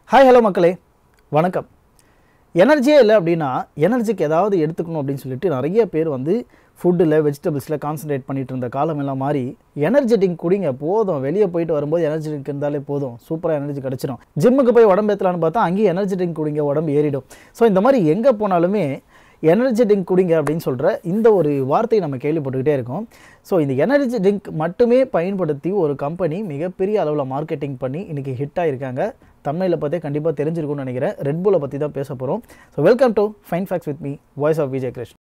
hi hello மக்களே வணக்கம் எனர்ஜியே இல்லை அப்படின்னா எனர்ஜிக்கு ஏதாவது எடுத்துக்கணும் அப்படின்னு சொல்லிட்டு நிறைய பேர் வந்து ஃபுட்டில் வெஜிடபிள்ஸில் கான்சன்ட்ரேட் பண்ணிட்டு இருந்த காலம் எல்லாம் மாறி எனர்ஜெட்டிக் குடிங்க போதும் வெளியே போயிட்டு வரும்போது எனர்ஜி ட்ரிங்க் இருந்தாலே போதும் சூப்பராக எனர்ஜி கிடச்சிடும் ஜிம்முக்கு போய் உடம்பு ஏற்றலான்னு பார்த்தா அங்கேயும் எனர்ஜி ட்ரிங்க் குடிங்க உடம்பு ஏறிடும் ஸோ இந்த மாதிரி எங்கே போனாலுமே எனர்ஜி ட்ரிங்க் குடிங்க அப்படின்னு சொல்கிற இந்த ஒரு வார்த்தையை நம்ம கேள்விப்பட்டுக்கிட்டே இருக்கோம் ஸோ இந்த எனர்ஜி ட்ரிங்க் மட்டுமே பயன்படுத்தி ஒரு கம்பெனி மிகப்பெரிய அளவில் மார்க்கெட்டிங் பண்ணி இன்றைக்கி ஹிட் ஆகிருக்காங்க தமிழில் பார்த்தே கண்டிப்பாக தெரிஞ்சிருக்கும்னு நினைக்கிறேன் ரெட் புல்லை பற்றி தான் பேச போகிறோம் so welcome to fine facts with me voice of Vijay Krishna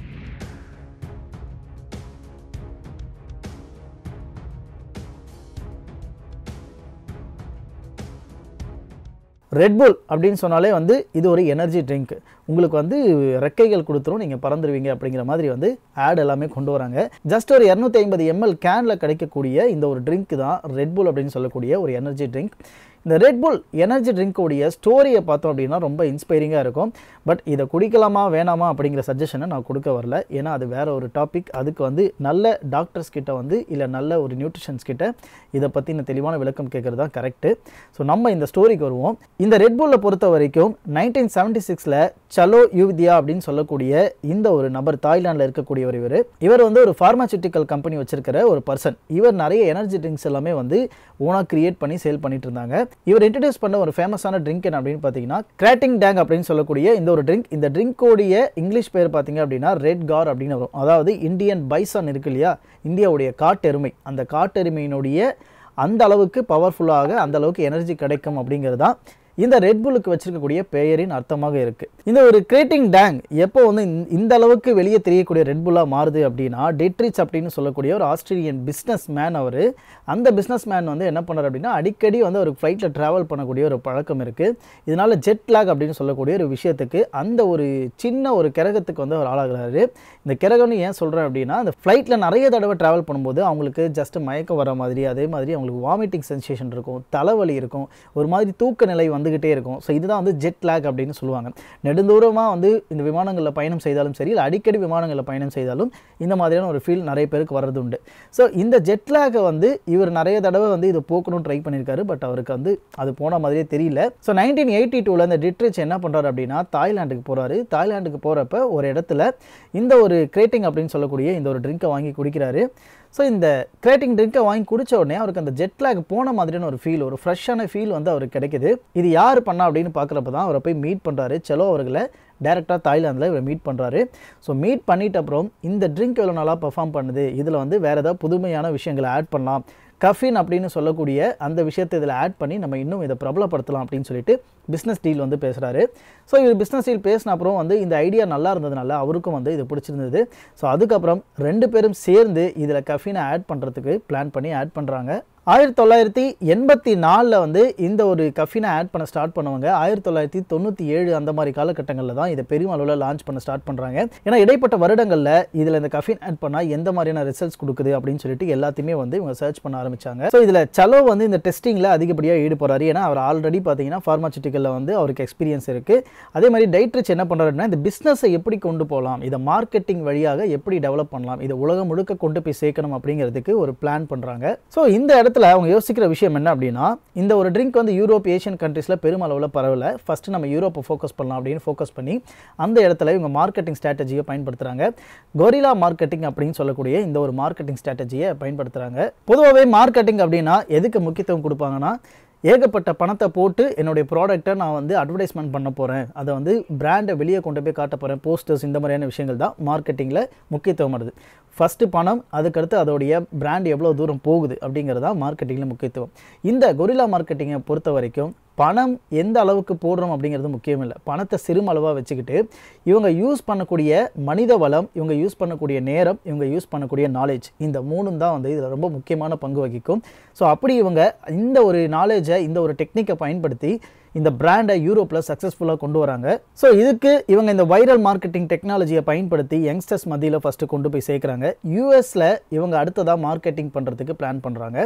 Red Bull அப்படின்னு சொன்னாலே வந்து இது ஒரு எனர்ஜி ட்ரிங்க் உங்களுக்கு வந்து ரெக்கைகள் கொடுத்துரும் நீங்கள் பறந்துருவீங்க அப்படிங்கிற மாதிரி வந்து ஆட் எல்லாமே கொண்டு வராங்க ஜஸ்ட் ஒரு இரநூத்தி ஐம்பது எம்எல் கேனில் கிடைக்கக்கூடிய இந்த ஒரு ட்ரிங்க் தான் ரெட்புல் அப்படின்னு சொல்லக்கூடிய ஒரு எனர்ஜி ட்ரிங்க் இந்த ரெட்புல் எனர்ஜி ட்ரிங்க்கோடைய ஸ்டோரியை பார்த்தோம் அப்படின்னா ரொம்ப இன்ஸ்பைரிங்காக இருக்கும் பட் இதை குடிக்கலாமா வேணாமா அப்படிங்கிற சஜஷனை நான் கொடுக்க வரல ஏன்னா அது வேற ஒரு டாபிக் அதுக்கு வந்து நல்ல டாக்டர்ஸ் கிட்ட வந்து இல்லை நல்ல ஒரு நியூட்ரிஷன்ஸ் கிட்ட இதை பற்றின தெளிவான விளக்கம் கேட்குறது தான் கரெக்டு ஸோ நம்ம இந்த ஸ்டோரிக்கு வருவோம் இந்த ரெட்புல்லை பொறுத்த வரைக்கும் நைன்டீன் செவன்டி சிக்ஸில் சலோ யூவித்யா அப்படின்னு சொல்லக்கூடிய இந்த ஒரு நபர் தாய்லாண்டில் இருக்கக்கூடியவர் இவர் இவர் வந்து ஒரு ஃபார்மாசூட்டிக்கல் கம்பெனி வச்சிருக்கிற ஒரு பர்சன் இவர் நிறைய எனர்ஜி ட்ரிங்க்ஸ் எல்லாமே வந்து ஓனாக கிரியேட் பண்ணி சேல் பண்ணிட்டு இருந்தாங்க இவர் இன்ட்ரடியூஸ் பண்ண ஒரு ஃபேமஸான ட்ரிங்க் என்ன அப்படின்னு பார்த்தீங்கன்னா கிராட்டிங் டேங் அப்படின்னு சொல்லக்கூடிய இந்த ஒரு ட்ரிங்க் இந்த ட்ரிங்கோடைய இங்கிலீஷ் பேர் பார்த்தீங்க அப்படின்னா ரெட் கார் அப்படின்னு வரும் அதாவது இந்தியன் பைசான் இருக்கு இல்லையா இந்தியாவுடைய காட்டெருமை அந்த காட்டெருமையினுடைய அந்த அளவுக்கு பவர்ஃபுல்லாக அந்த அளவுக்கு எனர்ஜி கிடைக்கும் அப்படிங்கிறது தான் இந்த ரெட்புல்லுக்கு வச்சிருக்கக்கூடிய பெயரின் அர்த்தமாக இருக்குது இந்த ஒரு கிரேட்டிங் டேங் எப்போ வந்து இந்த- இந்த அளவுக்கு வெளியே தெரியக்கூடிய ரெட்புல்லாக மாறுது அப்படின்னா டெட்ரிச் அப்படின்னு சொல்லக்கூடிய ஒரு ஆஸ்திரேலியன் பிஸ்னஸ் மேன் அவர் அந்த பிஸ்னஸ் மேன் வந்து என்ன பண்ணார் அப்படின்னா அடிக்கடி வந்து ஒரு ஃப்ளைட்டில் ட்ராவல் பண்ணக்கூடிய ஒரு பழக்கம் இருக்குது இதனால ஜெட் லாக் அப்படின்னு சொல்லக்கூடிய ஒரு விஷயத்துக்கு அந்த ஒரு சின்ன ஒரு கிரகத்துக்கு வந்து அவர் ஆளாகிறாரு இந்த கிரகம்னு ஏன் சொல்கிறேன் அப்படின்னா அந்த ஃப்ளைட்டில் நிறைய தடவை ட்ராவல் பண்ணும்போது அவங்களுக்கு ஜஸ்ட் மயக்கம் வர மாதிரி அதே மாதிரி அவங்களுக்கு வாமிட்டிங் சென்சேஷன் இருக்கும் தலைவலி இருக்கும் ஒரு மாதிரி தூக்க நிலை வந்துக்கிட்டே இருக்கும் ஸோ இதுதான் வந்து ஜெட் லாக் அப்படின்னு சொல்லுவாங்க நெடுந்தூரமாக வந்து இந்த விமானங்களில் பயணம் செய்தாலும் சரி இல்லை அடிக்கடி விமானங்களில் பயணம் செய்தாலும் இந்த மாதிரியான ஒரு ஃபீல் நிறைய பேருக்கு வர்றது உண்டு ஸோ இந்த ஜெட் லாகை வந்து இவர் நிறைய தடவை வந்து இதை போக்கணும்னு ட்ரை பண்ணியிருக்காரு பட் அவருக்கு வந்து அது போன மாதிரியே தெரியல ஸோ நைன்டீன் எயிட்டி டூவில் இந்த டிட்ரிச் என்ன பண்ணுறாரு அப்படின்னா தாய்லாந்துக்கு போகிறாரு தாய்லாந்துக்கு போகிறப்ப ஒரு இடத்துல இந்த ஒரு கிரேட்டிங் அப்படின்னு சொல்லக்கூடிய இந்த ஒரு ட்ரிங்கை வாங்கி குடிக்கிறாரு ஸோ இந்த கிரேட்டிங் ட்ரிங்கை வாங்கி குடிச்ச உடனே அவருக்கு அந்த ஜெட் லாக் போன மாதிரியான ஒரு ஃபீல் ஒரு ஃப்ரெஷ்ஷான ஃபீல் வந்து அவருக்கு கிடைக்குது இது யார் பண்ணா அப்படின்னு பார்க்குறப்ப தான் அவரை போய் மீட் பண்ணுறாரு செலோ அவர்களை டேரெக்டாக தாய்லாந்தில் இவரை மீட் பண்ணுறாரு ஸோ மீட் பண்ணிட்ட அப்புறம் இந்த ட்ரிங்க் எவ்வளோ நாளாக பெர்ஃபார்ம் பண்ணுது இதில் வந்து வேறு ஏதாவது புதுமையான விஷயங்களை ஆட் பண்ணலாம் கஃபின் அப்படின்னு சொல்லக்கூடிய அந்த விஷயத்தை இதில் ஆட் பண்ணி நம்ம இன்னும் இதை பிரபலப்படுத்தலாம் அப்படின்னு சொல்லிட்டு பிஸ்னஸ் டீல் வந்து பேசுகிறாரு ஸோ இவர் பிஸ்னஸ் டீல் பேசின அப்புறம் வந்து இந்த ஐடியா நல்லா இருந்ததுனால அவருக்கும் வந்து இது பிடிச்சிருந்தது ஸோ அதுக்கப்புறம் ரெண்டு பேரும் சேர்ந்து இதில் கஃபினை ஆட் பண்ணுறதுக்கு பிளான் பண்ணி ஆட் பண்ணுறாங்க ஆயிரத்தி தொள்ளாயிரத்தி எண்பத்தி நாலில் வந்து இந்த ஒரு கஃபினை ஆட் பண்ண ஸ்டார்ட் பண்ணுவாங்க ஆயிரத்தி தொள்ளாயிரத்தி தொண்ணூற்றி ஏழு அந்த மாதிரி காலகட்டங்களில் தான் இதை பெரிய அளவில் லான்ச் பண்ண ஸ்டார்ட் பண்ணுறாங்க ஏன்னா இடைப்பட்ட வருடங்களில் இதில் இந்த கஃபின் ஆட் பண்ணால் எந்த மாதிரியான ரிசல்ட்ஸ் கொடுக்குது அப்படின்னு சொல்லிட்டு எல்லாத்தையுமே வந்து இவங்க சர்ச் பண்ண ஆரம்பிச்சாங்க ஸோ இதில் சலோ வந்து இந்த டெஸ்டிங்கில் அதிகப்படியாக ஈடுபடுறாரு ஏன்னா அவர் ஆல்ரெடி பார்த்தீங்கன்னா ஃபார்மாசூட்டிக்கலில் வந்து அவருக்கு எக்ஸ்பீரியன்ஸ் இருக்குது அதே மாதிரி டைட்ரிச் என்ன பண்ணுறாருன்னா இந்த பிஸ்னஸை எப்படி கொண்டு போகலாம் இதை மார்க்கெட்டிங் வழியாக எப்படி டெவலப் பண்ணலாம் இதை உலகம் முழுக்க கொண்டு போய் சேர்க்கணும் அப்படிங்கிறதுக்கு ஒரு பிளான் பண்ணுறாங்க ஸோ இந்த இடத்துல அவங்க யோசிக்கிற விஷயம் என்ன அப்படின்னா இந்த ஒரு ட்ரிங்க் வந்து யூரோப் ஏஷியன் கண்ட்ரீஸில் பெருமளவில் பரவல ஃபஸ்ட்டு நம்ம யூரோப்பை ஃபோக்கஸ் பண்ணலாம் அப்படின்னு ஃபோக்கஸ் பண்ணி அந்த இடத்துல இவங்க மார்க்கெட்டிங் ஸ்ட்ராட்டஜியை பயன்படுத்துகிறாங்க கொரிலா மார்க்கெட்டிங் அப்படின்னு சொல்லக்கூடிய இந்த ஒரு மார்க்கெட்டிங் ஸ்ட்ராட்டஜியை பயன்படுத்துகிறாங்க பொதுவாகவே மார்க்கெட்டிங் அப்படின்னா எதுக்கு முக்கியத்துவம் கொடுப்பாங்கன்னா ஏகப்பட்ட பணத்தை போட்டு என்னுடைய ப்ராடக்ட்டை நான் வந்து அட்வர்டைஸ்மெண்ட் பண்ண போகிறேன் அதை வந்து பிராண்டை வெளியே கொண்டு போய் காட்ட போகிறேன் போஸ்டர்ஸ் இந்த மாதிரியான விஷயங்கள் தான் மார்க்கெட்டிங்கில் முக்கியத்துவம் வருது ஃபஸ்ட்டு பணம் அதுக்கடுத்து அதோடைய பிராண்ட் எவ்வளோ தூரம் போகுது அப்படிங்கிறது தான் மார்க்கெட்டிங்கில் முக்கியத்துவம் இந்த கொரில்லா மார்க்கெட்டிங்கை பொறுத்த வரைக்கும் பணம் எந்த அளவுக்கு போடுறோம் அப்படிங்கிறது முக்கியம் இல்லை பணத்தை சிறுமளவாக வச்சுக்கிட்டு இவங்க யூஸ் பண்ணக்கூடிய மனித வளம் இவங்க யூஸ் பண்ணக்கூடிய நேரம் இவங்க யூஸ் பண்ணக்கூடிய நாலேஜ் இந்த மூணும் தான் வந்து இதில் ரொம்ப முக்கியமான பங்கு வகிக்கும் ஸோ அப்படி இவங்க இந்த ஒரு நாலேஜை இந்த ஒரு டெக்னிக்கை பயன்படுத்தி இந்த பிராண்டை யூரோப்பில் சக்ஸஸ்ஃபுல்லாக கொண்டு வராங்க ஸோ இதுக்கு இவங்க இந்த வைரல் மார்க்கெட்டிங் டெக்னாலஜியை பயன்படுத்தி யங்ஸ்டர்ஸ் மத்தியில் ஃபஸ்ட்டு கொண்டு போய் சேர்க்குறாங்க யூஎஸில் இவங்க அடுத்ததாக மார்க்கெட்டிங் பண்ணுறதுக்கு பிளான் பண்ணுறாங்க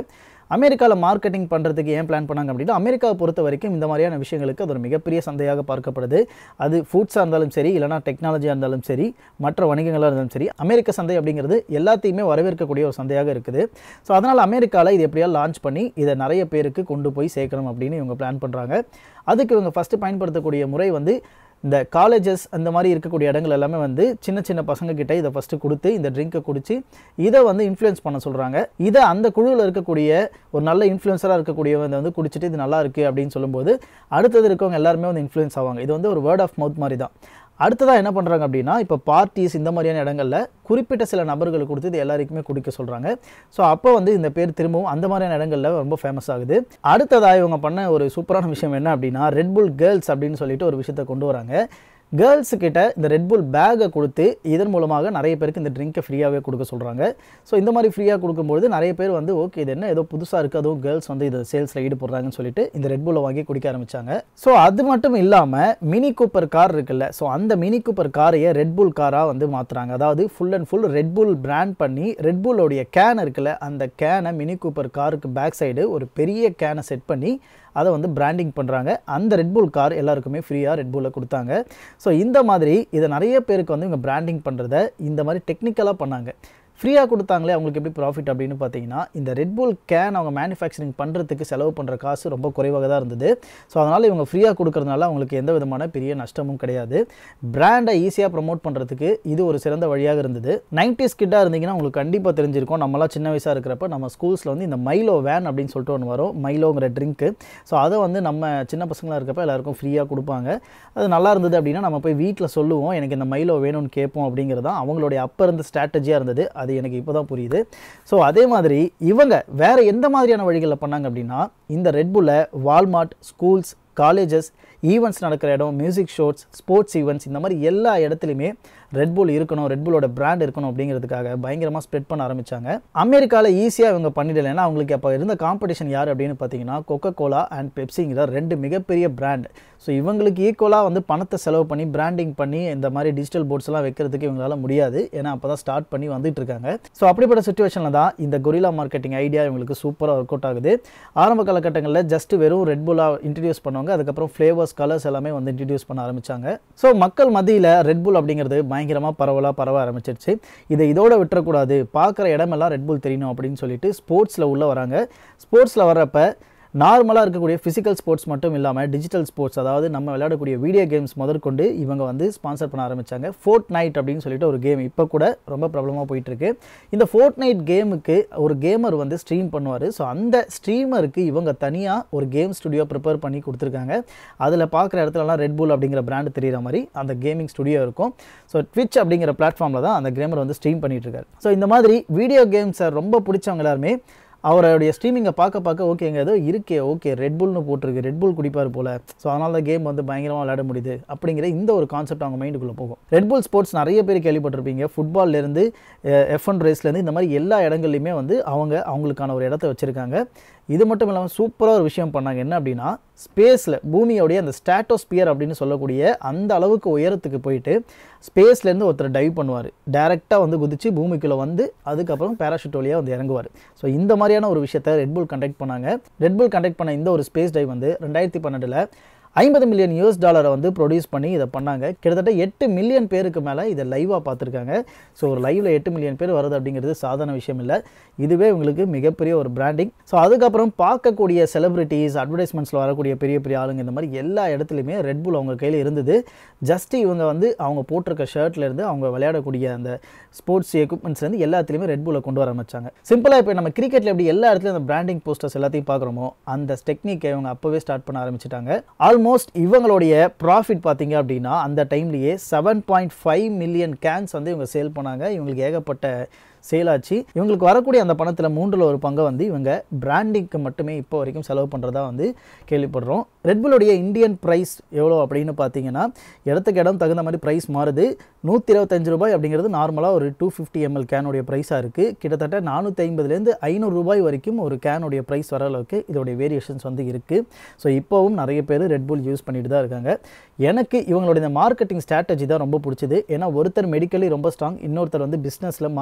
அமெரிக்காவில் மார்க்கெட்டிங் பண்ணுறதுக்கு ஏன் பிளான் பண்ணாங்க அப்படின்னா அமெரிக்காவை பொறுத்த வரைக்கும் இந்த மாதிரியான விஷயங்களுக்கு அது ஒரு மிகப்பெரிய சந்தையாக பார்க்கப்படுது அது ஃபுட்ஸாக இருந்தாலும் சரி இல்லைனா டெக்னாலஜியாக இருந்தாலும் சரி மற்ற வணிகங்களாக இருந்தாலும் சரி அமெரிக்க சந்தை அப்படிங்கிறது எல்லாத்தையுமே வரவேற்கக்கூடிய ஒரு சந்தையாக இருக்குது ஸோ அதனால் அமெரிக்காவில் இது எப்படியா லான்ச் பண்ணி இதை நிறைய பேருக்கு கொண்டு போய் சேர்க்கணும் அப்படின்னு இவங்க பிளான் பண்ணுறாங்க அதுக்கு இவங்க ஃபஸ்ட்டு பயன்படுத்தக்கூடிய முறை வந்து இந்த காலேஜஸ் அந்த மாதிரி இருக்கக்கூடிய இடங்கள் எல்லாமே வந்து சின்ன சின்ன பசங்க கிட்ட இதை ஃபஸ்ட்டு கொடுத்து இந்த ட்ரிங்கை குடிச்சு இதை வந்து இன்ஃப்ளூயன்ஸ் பண்ண சொல்கிறாங்க இதை அந்த குழுவில் இருக்கக்கூடிய ஒரு நல்ல இன்ஃப்ளூயன்சராக இருக்கக்கூடியவங்க வந்து குடிச்சிட்டு இது நல்லா இருக்குது அப்படின்னு சொல்லும்போது அடுத்தது இருக்கவங்க எல்லாருமே வந்து இன்ஃப்ளூயன்ஸ் ஆவாங்க இது வந்து ஒரு வேர்ட் ஆஃப் மவுத் மாதிரி தான் அடுத்ததாக என்ன பண்ணுறாங்க அப்படின்னா இப்போ பார்ட்டிஸ் இந்த மாதிரியான இடங்களில் குறிப்பிட்ட சில நபர்களுக்கு கொடுத்து இது எல்லாருக்குமே குடிக்க சொல்கிறாங்க ஸோ அப்போ வந்து இந்த பேர் திரும்பவும் அந்த மாதிரியான இடங்களில் ரொம்ப ஃபேமஸ் ஆகுது அடுத்ததாக இவங்க பண்ண ஒரு சூப்பரான விஷயம் என்ன அப்படின்னா ரெட்புல் கேர்ள்ஸ் அப்படின்னு சொல்லிட்டு ஒரு விஷயத்தை கொண்டு வராங்க கேர்ள்ஸ் கிட்ட இந்த ரெட்புல் பேக்கை கொடுத்து இதன் மூலமாக நிறைய பேருக்கு இந்த ட்ரிங்கை ஃப்ரீயாகவே கொடுக்க சொல்கிறாங்க ஸோ இந்த மாதிரி ஃப்ரீயாக கொடுக்கும்போது நிறைய பேர் வந்து ஓகே இது என்ன ஏதோ புதுசாக இருக்குது அதுவும் கேர்ள்ஸ் வந்து இதை சேல்ஸில் ஈடுபடுறாங்கன்னு சொல்லிட்டு இந்த ரெட்புல்லை வாங்கி குடிக்க ஆரம்பிச்சாங்க ஸோ அது மட்டும் இல்லாமல் மினி கூப்பர் கார் இருக்குல்ல ஸோ அந்த மினி கூப்பர் காரையே ரெட்புல் காராக வந்து மாற்றுறாங்க அதாவது full and full Red Bull brand பண்ணி ரெட்புல்லோடைய கேன் இருக்குல்ல அந்த கேனை மினி கூப்பர் காருக்கு பேக் சைடு ஒரு பெரிய கேனை செட் பண்ணி அதை வந்து பிராண்டிங் பண்ணுறாங்க அந்த ரெட்புல் கார் எல்லாருக்குமே ஃப்ரீயாக ரெட்புல்லை கொடுத்தாங்க ஸோ இந்த மாதிரி இதை நிறைய பேருக்கு வந்து இவங்க பிராண்டிங் பண்ணுறத இந்த மாதிரி டெக்னிக்கலாக பண்ணாங்க ஃப்ரீயாக கொடுத்தாங்களே அவங்களுக்கு எப்படி ப்ராஃபிட் அப்படின்னு பார்த்தீங்கன்னா இந்த ரெட்புல் கேன் அவங்க மேனுஃபேக்சரிங் பண்ணுறதுக்கு செலவு பண்ணுற காசு ரொம்ப குறைவாக தான் இருந்தது ஸோ அதனால் இவங்க ஃப்ரீயாக கொடுக்கறதுனால அவங்களுக்கு எந்த விதமான பெரிய நஷ்டமும் கிடையாது பிராண்டை ஈஸியாக ப்ரொமோட் பண்ணுறதுக்கு இது ஒரு சிறந்த வழியாக இருந்தது நைன்டிஸ் கிட்டாக இருந்தீங்கன்னா உங்களுக்கு கண்டிப்பாக தெரிஞ்சிருக்கும் நம்மளாம் சின்ன வயசாக இருக்கிறப்ப நம்ம ஸ்கூல்ஸில் வந்து இந்த மைலோ வேன் அப்படின்னு சொல்லிட்டு ஒன்று வரும் மைலோங்கிற ட்ரிங்க்கு ஸோ அதை வந்து நம்ம சின்ன பசங்களாக இருக்கப்ப எல்லாருக்கும் ஃப்ரீயாக கொடுப்பாங்க அது நல்லா இருந்தது அப்படின்னா நம்ம போய் வீட்டில் சொல்லுவோம் எனக்கு இந்த மைலோ வேணும்னு கேட்போம் அப்படிங்கிறது தான் அவங்களுடைய அப்போ இருந்த ஸ்ட்ராட்டஜியாக இருந்தது அது எனக்கு இப்போ தான் புரியுது ஸோ அதே மாதிரி இவங்க வேற எந்த மாதிரியான வழிகளில் பண்ணாங்க அப்படின்னா இந்த ரெட்புல்லை வால்மார்ட் ஸ்கூல்ஸ் காலேஜஸ் ஈவெண்ட்ஸ் நடக்கிற இடம் மியூசிக் ஷோட்ஸ் ஸ்போர்ட்ஸ் ஈவெண்ட்ஸ் இந்த மாதிரி எல்லா இடத்துலையுமே ரெட்புல் இருக்கணும் ரெட்புலோட பிராண்ட் இருக்கணும் அப்படிங்கிறதுக்காக பயங்கரமாக ஸ்ப்ரெட் பண்ண ஆரம்பிச்சாங்க அமெரிக்காவில் ஈஸியாக இவங்க பண்ணிடல ஏன்னா அவங்களுக்கு அப்போ இருந்த காம்படிஷன் யார் அப்படின்னு பார்த்தீங்கன்னா கொக்கோ கோலா அண்ட் பெப்சிங்கிற ரெண்டு மிகப்பெரிய பிராண்ட் ஸோ இவங்களுக்கு ஈக்குவலாக வந்து பணத்தை செலவு பண்ணி பிராண்டிங் பண்ணி இந்த மாதிரி டிஜிட்டல் போர்ட்ஸ் எல்லாம் வைக்கிறதுக்கு இவங்களால முடியாது ஏன்னா அப்போ தான் ஸ்டார்ட் பண்ணி வந்துட்டு இருக்காங்க ஸோ அப்படிப்பட்ட சுச்சுவேஷனில் தான் இந்த கொரிலா மார்க்கெட்டிங் ஐடியா இவங்களுக்கு சூப்பராக ஒர்க் அவுட் ஆகுது ஆரம்ப காலகட்டங்களில் ஜஸ்ட் வெறும் ரெட்புல்லாக இன்ட்ரடியூஸ் பண்ணுவாங்க அதுக்கப்புறம் ஃப்ளேவர்ஸ் கலர்ஸ் எல்லாமே வந்து இன்ட்ரடியூஸ் பண்ண ஆரம்பிச்சாங்க ஸோ மக்கள் மத்தியில் ரெட்புல் அப்படிங்கிறது பயங்கரமாக பரவலாக பரவ ஆரம்பிச்சிருச்சு இதை இதோட விட்டுறக்கூடாது பார்க்குற இடமெல்லாம் ரெட்புல் தெரியணும் அப்படின்னு சொல்லிட்டு ஸ்போர்ட்ஸில் உள்ள வராங்க ஸ்போர்ட்ஸில் வர்றப்ப நார்மலாக இருக்கக்கூடிய ஃபிசிக்கல் ஸ்போர்ட்ஸ் மட்டும் இல்லாமல் டிஜிட்டல் ஸ்போர்ட்ஸ் அதாவது நம்ம விளையாடக்கூடிய வீடியோ கேம்ஸ் முதற்கொண்டு இவங்க வந்து ஸ்பான்சர் பண்ண ஆரம்பித்தாங்க ஃபோர்ட் நைட் அப்படின்னு சொல்லிட்டு ஒரு கேம் இப்போ கூட ரொம்ப ப்ராப்ளமாக போயிட்டுருக்கு இந்த ஃபோர்ட் நைட் கேமுக்கு ஒரு கேமர் வந்து ஸ்ட்ரீம் பண்ணுவார் ஸோ அந்த ஸ்ட்ரீமருக்கு இவங்க தனியாக ஒரு கேம் ஸ்டுடியோ ப்ரிப்பேர் பண்ணி கொடுத்துருக்காங்க அதில் பார்க்குற இடத்துலலாம் ரெட்புல் அப்படிங்கிற பிராண்டு தெரிகிற மாதிரி அந்த கேமிங் ஸ்டுடியோ இருக்கும் ஸோ ட்விச் அப்படிங்கிற பிளாட்ஃபார்மில் தான் அந்த கேமர் வந்து ஸ்ட்ரீம் பண்ணிட்டு இருக்காரு ஸோ இந்த மாதிரி வீடியோ கேம்ஸை ரொம்ப பிடிச்சவங்க எல்லாருமே அவருடைய ஸ்ட்ரீமிங்கை பார்க்க பார்க்க ஓகேங்க ஏதோ இருக்கே ஓகே ரெட்புல்னு போட்டிருக்கு ரெட்புல் குடிப்பார் போல ஸோ அதனால தான் கேம் வந்து பயங்கரமாக விளையாட முடியுது அப்படிங்கிற இந்த ஒரு கான்செப்ட் அவங்க மைண்டுக்குள்ளே போகும் ரெட்புல் ஸ்போர்ட்ஸ் நிறைய பேர் கேள்விப்பட்டிருப்பீங்க ஃபுட்பால்லேருந்து எஃப் ஒன் ரேஸ்லேருந்து இந்த மாதிரி எல்லா இடங்கள்லையுமே வந்து அவங்க அவங்களுக்கான ஒரு இடத்த வச்சுருக்காங்க இது மட்டும் இல்லாமல் சூப்பராக ஒரு விஷயம் பண்ணாங்க என்ன அப்படின்னா ஸ்பேஸில் பூமியோடைய அந்த ஸ்டாட்டோஸ்பியர் அப்படின்னு சொல்லக்கூடிய அந்த அளவுக்கு உயரத்துக்கு போயிட்டு ஸ்பேஸ்லேருந்து ஒருத்தர் டைவ் பண்ணுவார் டேரெக்டாக வந்து குதிச்சு பூமிக்குள்ளே வந்து அதுக்கப்புறம் பேராஷூட் வழியாக வந்து இறங்குவார் ஸோ இந்த மாதிரியான ஒரு விஷயத்தை ரெட்புல் கண்டக்ட் பண்ணாங்க ரெட்புல் கண்டக்ட் பண்ண இந்த ஒரு ஸ்பேஸ் டைவ் வந்து ரெண்டாயிரத்தி பன்னெண்டில் ஐம்பது மில்லியன் யூஎஸ் டாலரை வந்து ப்ரொடியூஸ் பண்ணி இதை பண்ணாங்க கிட்டத்தட்ட எட்டு மில்லியன் பேருக்கு மேலே இதை லைவாக பார்த்துருக்காங்க ஸோ ஒரு லைவில் எட்டு மில்லியன் பேர் வருது அப்படிங்கிறது சாதாரண விஷயம் இல்லை இதுவே உங்களுக்கு மிகப்பெரிய ஒரு பிராண்டிங் ஸோ அதுக்கப்புறம் பார்க்கக்கூடிய செலிபிரிட்டிஸ் அட்வர்டைஸ்மெண்ட்ஸில் வரக்கூடிய பெரிய பெரிய ஆளுங்க இந்த மாதிரி எல்லா இடத்துலையுமே ரெட்புல் அவங்க கையில் இருந்தது ஜஸ்ட் இவங்க வந்து அவங்க போட்டிருக்க ஷர்ட்லேருந்து அவங்க விளையாடக்கூடிய அந்த ஸ்போர்ட்ஸ் எக்யூப்மெண்ட்ஸ்லேருந்து எல்லாத்துலேயுமே ரெட்புல்லை கொண்டு வர ஆரம்பிச்சாங்க சிம்பிளாக இப்போ நம்ம கிரிக்கெட்டில் எப்படி எல்லா இடத்துலையும் அந்த பிராண்டிங் போஸ்டர்ஸ் எல்லாத்தையும் பார்க்குறோமோ அந்த டெக்னிக்கை இவங்க அப்போவே ஸ்டார்ட் பண்ண ஆரம்பிச்சிட்டாங்க ஆல்மோஸ்ட் இவங்களுடைய ப்ராஃபிட் பார்த்தீங்க அப்படின்னா அந்த டைம்லேயே seven point five million cans வந்து இவங்க சேல் பண்ணாங்க இவங்களுக்கு ஏகப்பட்ட சேல் ஆச்சு இவங்களுக்கு வரக்கூடிய அந்த பணத்தில் மூன்றில் ஒரு பங்கை வந்து இவங்க பிராண்டிங்க்கு மட்டுமே இப்போ வரைக்கும் செலவு பண்ணுறதா வந்து கேள்விப்படுறோம் ரெட்புல்லுடைய இந்தியன் ப்ரைஸ் எவ்வளோ அப்படின்னு பார்த்தீங்கன்னா இடத்துக்கு இடம் தகுந்த மாதிரி ப்ரைஸ் மாறுது நூற்றி இருபத்தஞ்சு ரூபாய் அப்படிங்கிறது நார்மலாக ஒரு டூ ஃபிஃப்டி எம்எல் கேனுடைய ப்ரைஸாக இருக்குது கிட்டத்தட்ட நானூற்றி ஐம்பதுலேருந்து ஐநூறு ரூபாய் வரைக்கும் ஒரு கேனுடைய ப்ரைஸ் வர அளவுக்கு இதோடைய வேரியேஷன்ஸ் வந்து இருக்குது ஸோ இப்போவும் நிறைய பேர் ரெட்புல் யூஸ் பண்ணிட்டு தான் இருக்காங்க எனக்கு இவங்களுடைய இந்த மார்க்கெட்டிங் ஸ்ட்ராட்டஜி தான் ரொம்ப பிடிச்சது ஏன்னா ஒருத்தர் மெடிக்கலி ரொம்ப ஸ்ட்ராங் இன்னொருத்தர் வந்து பிஸ்னஸில் மார்க்கெட்டிங்கில்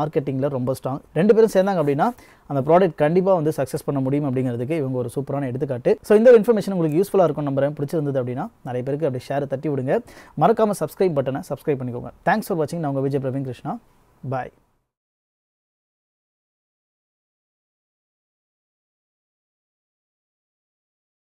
லீடர் ரொம்ப ஸ்ட்ராங் ரெண்டு பேரும் சேர்ந்தாங்க அப்படின்னா அந்த ப்ராடக்ட் கண்டிப்பாக வந்து சக்ஸஸ் பண்ண முடியும் அப்படிங்கிறதுக்கு இவங்க ஒரு சூப்பரான எடுத்துக்காட்டு ஸோ இந்த இன்ஃபர்மேஷன் உங்களுக்கு யூஸ்ஃபுல்லாக இருக்கும் நம்புறேன் பிடிச்சிருந்தது அப்படின்னா நிறைய பேருக்கு அப்படி ஷேரை தட்டி விடுங்க மறக்காமல் சப்ஸ்கிரைப் பட்டனை சப்ஸ்கிரைப் பண்ணிக்கோங்க தேங்க்ஸ் ஃபார் வாட்சிங் நான் உங்கள் விஜய் பிரவீன் கிருஷ்ணா பாய்